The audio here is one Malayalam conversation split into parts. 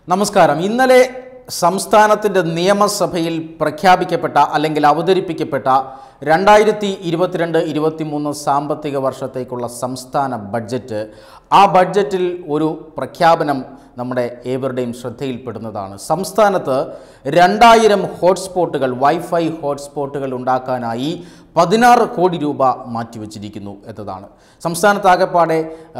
നമസ്കാരം ഇന്നലെ സംസ്ഥാനത്തിൻ്റെ നിയമസഭയിൽ പ്രഖ്യാപിക്കപ്പെട്ട അല്ലെങ്കിൽ അവതരിപ്പിക്കപ്പെട്ട രണ്ടായിരത്തി ഇരുപത്തിരണ്ട് ഇരുപത്തിമൂന്ന് സാമ്പത്തിക വർഷത്തേക്കുള്ള സംസ്ഥാന ബഡ്ജറ്റ് ആ ബഡ്ജറ്റിൽ ഒരു പ്രഖ്യാപനം നമ്മുടെ ഏവരുടെയും ശ്രദ്ധയിൽപ്പെടുന്നതാണ് സംസ്ഥാനത്ത് രണ്ടായിരം ഹോട്ട്സ്പോട്ടുകൾ വൈഫൈ ഹോട്ട്സ്പോട്ടുകൾ ഉണ്ടാക്കാനായി പതിനാറ് കോടി രൂപ മാറ്റിവെച്ചിരിക്കുന്നു എന്നതാണ് സംസ്ഥാനത്താകെപ്പാടെ ആ,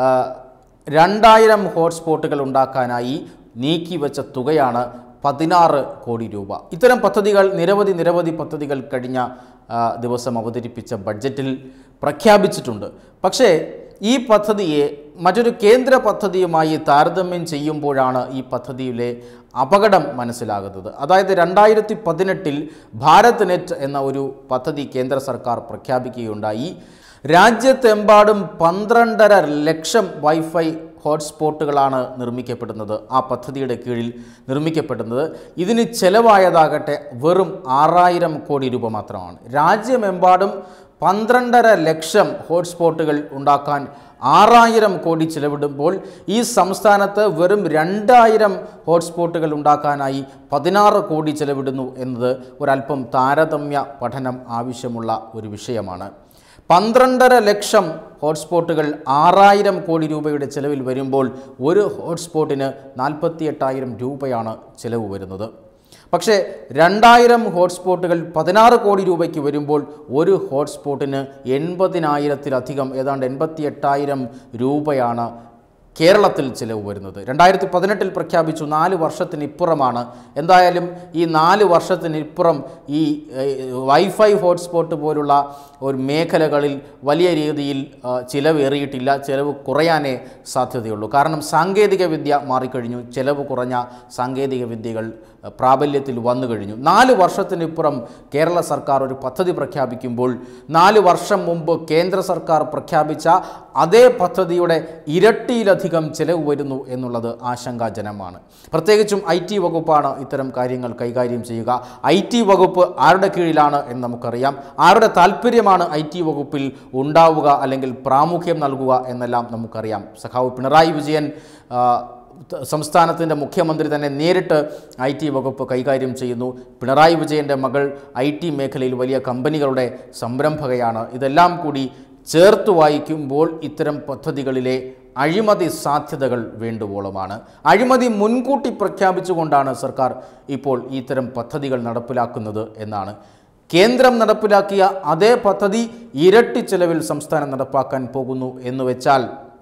രണ്ടായിരം ഹോട്ട്സ്പോട്ടുകൾ ഉണ്ടാക്കാനായി നീക്കിവെച്ച തുകയാണ് പതിനാറ് കോടി രൂപ ഇത്തരം പദ്ധതികൾ നിരവധി നിരവധി പദ്ധതികൾ കഴിഞ്ഞ ആ, ദിവസം അവതരിപ്പിച്ച ബഡ്ജറ്റിൽ പ്രഖ്യാപിച്ചിട്ടുണ്ട് പക്ഷേ ഈ പദ്ധതിയെ മറ്റൊരു കേന്ദ്ര പദ്ധതിയുമായി താരതമ്യം ചെയ്യുമ്പോഴാണ് ഈ പദ്ധതിയിലെ അപകടം മനസ്സിലാകുന്നത് അതായത് രണ്ടായിരത്തി പതിനെട്ടിൽ ഭാരത് നെറ്റ് എന്ന ഒരു പദ്ധതി കേന്ദ്ര സർക്കാർ പ്രഖ്യാപിക്കുകയുണ്ടായി രാജ്യത്തെമ്പാടും പന്ത്രണ്ടര ലക്ഷം വൈഫൈ ഹോട്ട്സ്പോട്ടുകളാണ് നിർമ്മിക്കപ്പെടുന്നത് ആ പദ്ധതിയുടെ കീഴിൽ നിർമ്മിക്കപ്പെടുന്നത് ഇതിന് ചെലവായതാകട്ടെ വെറും ആറായിരം കോടി രൂപ മാത്രമാണ് രാജ്യമെമ്പാടും പന്ത്രണ്ടര ലക്ഷം ഹോട്ട്സ്പോട്ടുകൾ ഉണ്ടാക്കാൻ ആറായിരം കോടി ചിലവിടുമ്പോൾ ഈ സംസ്ഥാനത്ത് വെറും രണ്ടായിരം ഹോട്ട്സ്പോട്ടുകൾ ഉണ്ടാക്കാനായി പതിനാറ് കോടി ചിലവിടുന്നു എന്നത് ഒരല്പം താരതമ്യ പഠനം ആവശ്യമുള്ള ഒരു വിഷയമാണ് പന്ത്രണ്ടര ലക്ഷം ഹോട്ട്സ്പോട്ടുകൾ ആറായിരം കോടി രൂപയുടെ ചിലവിൽ വരുമ്പോൾ ഒരു ഹോട്ട്സ്പോട്ടിന് നാൽപ്പത്തി എട്ടായിരം രൂപയാണ് ചിലവ് വരുന്നത് പക്ഷേ രണ്ടായിരം ഹോട്ട്സ്പോട്ടുകൾ പതിനാറ് കോടി രൂപയ്ക്ക് വരുമ്പോൾ ഒരു ഹോട്ട്സ്പോട്ടിന് എൺപതിനായിരത്തിലധികം ഏതാണ്ട് എൺപത്തി എട്ടായിരം രൂപയാണ് കേരളത്തിൽ ചിലവ് വരുന്നത് രണ്ടായിരത്തി പതിനെട്ടിൽ പ്രഖ്യാപിച്ചു നാല് വർഷത്തിനിപ്പുറമാണ് എന്തായാലും ഈ നാല് വർഷത്തിനിപ്പുറം ഈ ഏഹ്, വൈഫൈ ഹോട്ട്സ്പോട്ട് പോലുള്ള ഒരു മേഖലകളിൽ വലിയ രീതിയിൽ ആ, ചിലവേറിയിട്ടില്ല ചിലവ് കുറയാനേ സാധ്യതയുള്ളൂ കാരണം സാങ്കേതിക വിദ്യ മാറിക്കഴിഞ്ഞു ചിലവ് കുറഞ്ഞ സാങ്കേതിക വിദ്യകൾ ആ, പ്രാബല്യത്തിൽ വന്നു കഴിഞ്ഞു നാല് വർഷത്തിനിപ്പുറം കേരള സർക്കാർ ഒരു പദ്ധതി പ്രഖ്യാപിക്കുമ്പോൾ നാല് വർഷം മുമ്പ് കേന്ദ്ര സർക്കാർ പ്രഖ്യാപിച്ച അതേ പദ്ധതിയുടെ ഇരട്ടിയിലധികം ചിലവ് വരുന്നു എന്നുള്ളത് ആശങ്കാജനമാണ് പ്രത്യേകിച്ചും ഐ ടി വകുപ്പാണ് ഇത്തരം കാര്യങ്ങൾ കൈകാര്യം ചെയ്യുക ഐ ടി വകുപ്പ് ആരുടെ കീഴിലാണ് എന്ന് നമുക്കറിയാം ആരുടെ താല്പര്യമാണ് ഐ ടി വകുപ്പിൽ ഉണ്ടാവുക അല്ലെങ്കിൽ പ്രാമുഖ്യം നൽകുക എന്നെല്ലാം നമുക്കറിയാം സഖാവ് പിണറായി വിജയൻ ആ, ത- സംസ്ഥാനത്തിൻ്റെ മുഖ്യമന്ത്രി തന്നെ നേരിട്ട് ഐ ടി വകുപ്പ് കൈകാര്യം ചെയ്യുന്നു പിണറായി വിജയൻ്റെ മകൾ ഐ ടി മേഖലയിൽ വലിയ കമ്പനികളുടെ സംരംഭകയാണ് ഇതെല്ലാം കൂടി ചേർത്ത് വായിക്കുമ്പോൾ ഇത്തരം പദ്ധതികളിലെ അഴിമതി സാധ്യതകൾ വേണ്ടുവോളമാണ് അഴിമതി മുൻകൂട്ടി പ്രഖ്യാപിച്ചുകൊണ്ടാണ് സർക്കാർ ഇപ്പോൾ ഇത്തരം പദ്ധതികൾ നടപ്പിലാക്കുന്നത് എന്നാണ് കേന്ദ്രം നടപ്പിലാക്കിയ അതേ പദ്ധതി ഇരട്ടി ചെലവിൽ സംസ്ഥാനം നടപ്പാക്കാൻ പോകുന്നു എന്ന് വെച്ചാൽ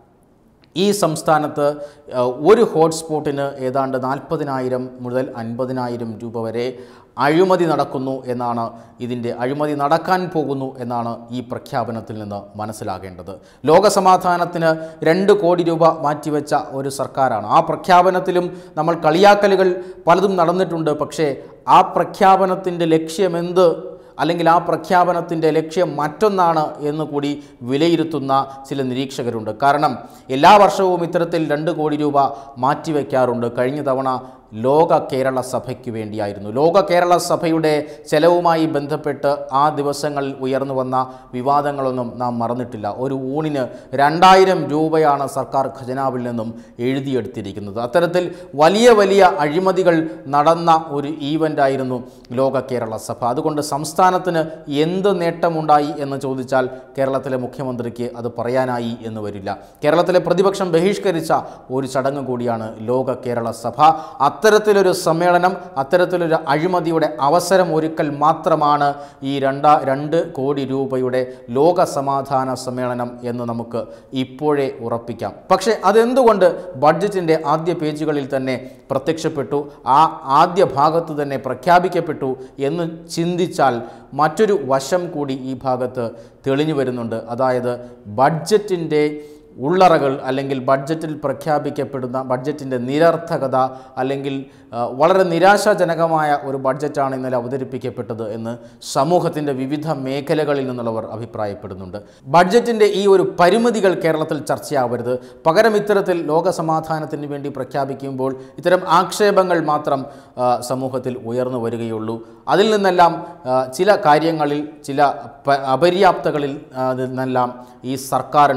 ഈ സംസ്ഥാനത്ത് ആ, ഒരു ഹോട്ട്സ്പോട്ടിന് ഏതാണ്ട് നാൽപ്പതിനായിരം മുതൽ അൻപതിനായിരം രൂപ വരെ അഴിമതി നടക്കുന്നു എന്നാണ് ഇതിൻ്റെ അഴിമതി നടക്കാൻ പോകുന്നു എന്നാണ് ഈ പ്രഖ്യാപനത്തിൽ നിന്ന് മനസ്സിലാകേണ്ടത് ലോകസമാധാനത്തിന് രണ്ട് കോടി രൂപ മാറ്റിവെച്ച ഒരു സർക്കാരാണ് ആ പ്രഖ്യാപനത്തിലും നമ്മൾ കളിയാക്കലുകൾ പലതും നടന്നിട്ടുണ്ട് പക്ഷേ ആ പ്രഖ്യാപനത്തിൻ്റെ ലക്ഷ്യമെന്ത് അല്ലെങ്കിൽ ആ പ്രഖ്യാപനത്തിൻ്റെ ലക്ഷ്യം മറ്റൊന്നാണ് എന്ന് കൂടി വിലയിരുത്തുന്ന ചില നിരീക്ഷകരുണ്ട് കാരണം എല്ലാ വർഷവും ഇത്തരത്തിൽ രണ്ട് കോടി രൂപ മാറ്റിവെക്കാറുണ്ട് കഴിഞ്ഞ തവണ ലോക കേരള സഭയ്ക്ക് വേണ്ടിയായിരുന്നു ലോക കേരള സഭയുടെ ചെലവുമായി ബന്ധപ്പെട്ട് ആ ദിവസങ്ങളിൽ ഉയർന്നു വന്ന വിവാദങ്ങളൊന്നും നാം മറന്നിട്ടില്ല ഒരു ഊണിന് രണ്ടായിരം രൂപയാണ് സർക്കാർ ഖജനാവിൽ നിന്നും എഴുതിയെടുത്തിരിക്കുന്നത് അത്തരത്തിൽ വലിയ വലിയ അഴിമതികൾ നടന്ന ഒരു ഈവൻ്റായിരുന്നു ലോക കേരള സഭ അതുകൊണ്ട് സംസ്ഥാനത്തിന് എന്ത് നേട്ടമുണ്ടായി എന്ന് ചോദിച്ചാൽ കേരളത്തിലെ മുഖ്യമന്ത്രിക്ക് അത് പറയാനായി എന്ന് വരില്ല കേരളത്തിലെ പ്രതിപക്ഷം ബഹിഷ്കരിച്ച ഒരു ചടങ്ങ് കൂടിയാണ് ലോക കേരള സഭ അത്തരത്തിലൊരു സമ്മേളനം അത്തരത്തിലൊരു അഴിമതിയുടെ അവസരം ഒരുക്കൽ മാത്രമാണ് ഈ രണ്ടാ രണ്ട് കോടി രൂപയുടെ ലോക സമാധാന സമ്മേളനം എന്ന് നമുക്ക് ഇപ്പോഴേ ഉറപ്പിക്കാം പക്ഷേ അതെന്തുകൊണ്ട് ബഡ്ജറ്റിൻ്റെ ആദ്യ പേജുകളിൽ തന്നെ പ്രത്യക്ഷപ്പെട്ടു ആ ആദ്യ ഭാഗത്ത് തന്നെ പ്രഖ്യാപിക്കപ്പെട്ടു എന്ന് ചിന്തിച്ചാൽ മറ്റൊരു വശം കൂടി ഈ ഭാഗത്ത് തെളിഞ്ഞു വരുന്നുണ്ട് അതായത് ബഡ്ജറ്റിൻ്റെ ഉള്ളറകൾ അല്ലെങ്കിൽ ബഡ്ജറ്റിൽ പ്രഖ്യാപിക്കപ്പെടുന്ന ബഡ്ജറ്റിൻ്റെ നിരർത്ഥകത അല്ലെങ്കിൽ ആ, വളരെ നിരാശാജനകമായ ഒരു ബഡ്ജറ്റാണ് ഇന്നലെ അവതരിപ്പിക്കപ്പെട്ടത് എന്ന് സമൂഹത്തിൻ്റെ വിവിധ മേഖലകളിൽ നിന്നുള്ളവർ അഭിപ്രായപ്പെടുന്നുണ്ട് ബഡ്ജറ്റിൻ്റെ ഈ ഒരു പരിമിതികൾ കേരളത്തിൽ ചർച്ചയാവരുത് പകരം ഇത്തരത്തിൽ ലോകസമാധാനത്തിന് വേണ്ടി പ്രഖ്യാപിക്കുമ്പോൾ ഇത്തരം ആക്ഷേപങ്ങൾ മാത്രം ആ, സമൂഹത്തിൽ ഉയർന്നു വരികയുള്ളൂ അതിൽ നിന്നെല്ലാം ആ, ചില കാര്യങ്ങളിൽ ചില പ- അപര്യാപ്തകളിൽ ആ, നിന്നെല്ലാം ഈ സർക്കാരിന്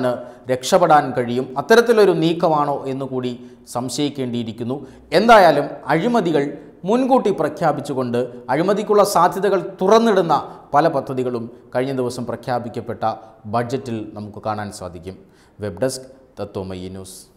രക്ഷപ്പെടാൻ കഴിയും അത്തരത്തിലൊരു നീക്കമാണോ എന്നുകൂടി സംശയിക്കേണ്ടിയിരിക്കുന്നു എന്തായാലും അഴിമതികൾ മുൻകൂട്ടി പ്രഖ്യാപിച്ചുകൊണ്ട് അഴിമതിക്കുള്ള സാധ്യതകൾ തുറന്നിടുന്ന പല പദ്ധതികളും കഴിഞ്ഞ ദിവസം പ്രഖ്യാപിക്കപ്പെട്ട ബഡ്ജറ്റിൽ നമുക്ക് കാണാൻ സാധിക്കും വെബ് ഡെസ്ക് തത്വമയി ന്യൂസ്